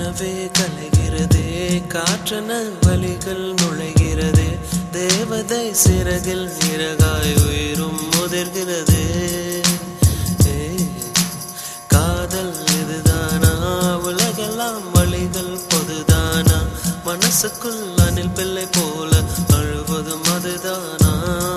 கனவே கலைகிறதே காற்றன வழிகள் நுழைகிறதே தேவதை சிறகில் இறகாய் உயிரும் முதிர்கிறதே ஏ, காதல் இதுதானா உலகெல்லாம் வழிகள் பொதுதானா மனசுக்குள் அணில் பிள்ளை போல அழுவதும் அதுதானா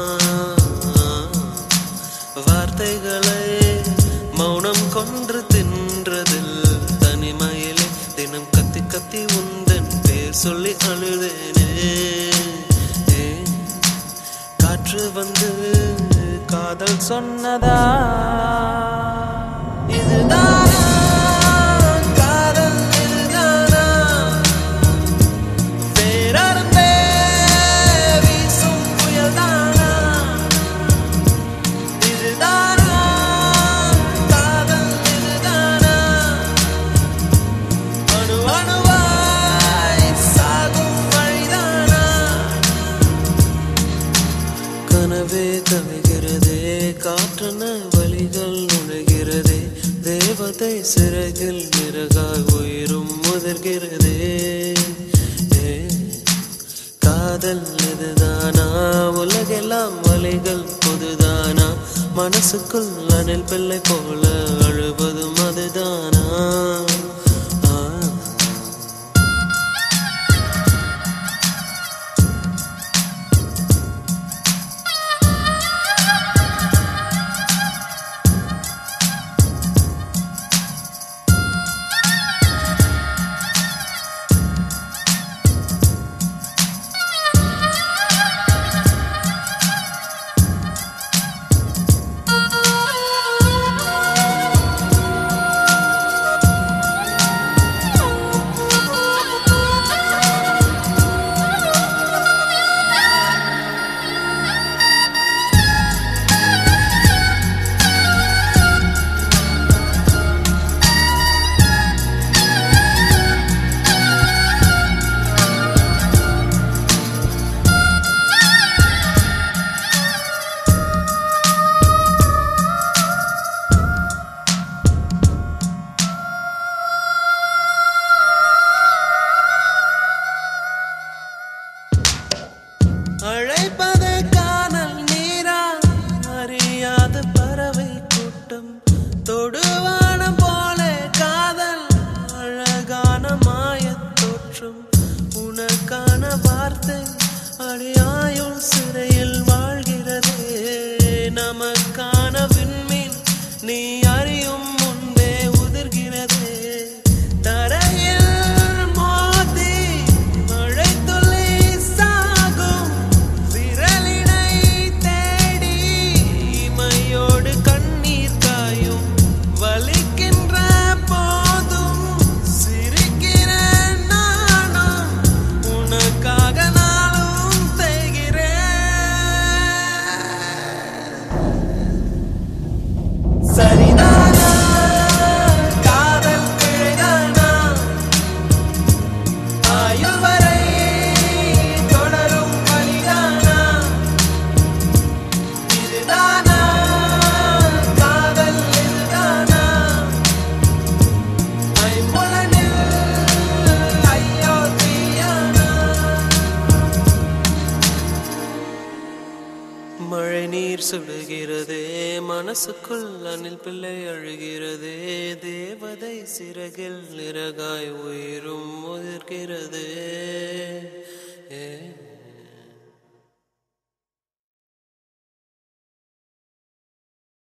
வார்த்தைகளை மௌனம் கொன்று தின்றதில் தனிமையிலே தினம் கத்தி கத்தி உந்தன் பேர் சொல்லி அழுதேனே ஏ, காற்று வந்து காதல் சொன்னதா இதுதானா காதல் இதுதானா வேறறுந்தே வீசும் புயல்தானா இதுதானா காதல் இதுதானா அணு அணுவாய் சாகும் வழிதானா கனவே கவிகிறதே காற்றன வழிகள் நுழைகிறதே தேவதை சிறகில் நிறகாய் உயிரும் முதிர்கிறதே ஏ, காதல் இதுதானா உலகெல்லாம் வழிகள் பொதுதானா மனசுக்குள் அணில் பிள்ளை போல அழுவதும் அதுதானா ஆ அழைப்பது காணல் நீரா அறியாத பறவை கூட்டம் தொடுவானம் போல காதல் அழகான மாயத் தோற்றம் உனக்கான வார்த்தை அடியாயுள் சிறையில் வாழ்கிறதே நமக்கான விண்மீன் நீ அறியும் முன்பே உதிர்கிறதே தரையில் மோதி மழை துளி சாகும் விரலினை தேடி இமையோடு கண்ணீர் காயும் வலிக்கின்ற போதும் சிரிக்கிறேன் நானும் உனக்காக நாளும் செய்கிறேன் சரிதானா காதல் பிழைதானா ஆயுள் வரை தொடரும் வழிதானா இதுதானா காதல் இதுதானா ஐம்புலனில் ஐயோ தீயானா மழை நீர் சுடுகிறதே மனசுக்குள் அணில் பிள்ளை அழுகிறதே தேவதை சிறகில் நிறகாய் உயிரும் முதிர்கிறதே ஏ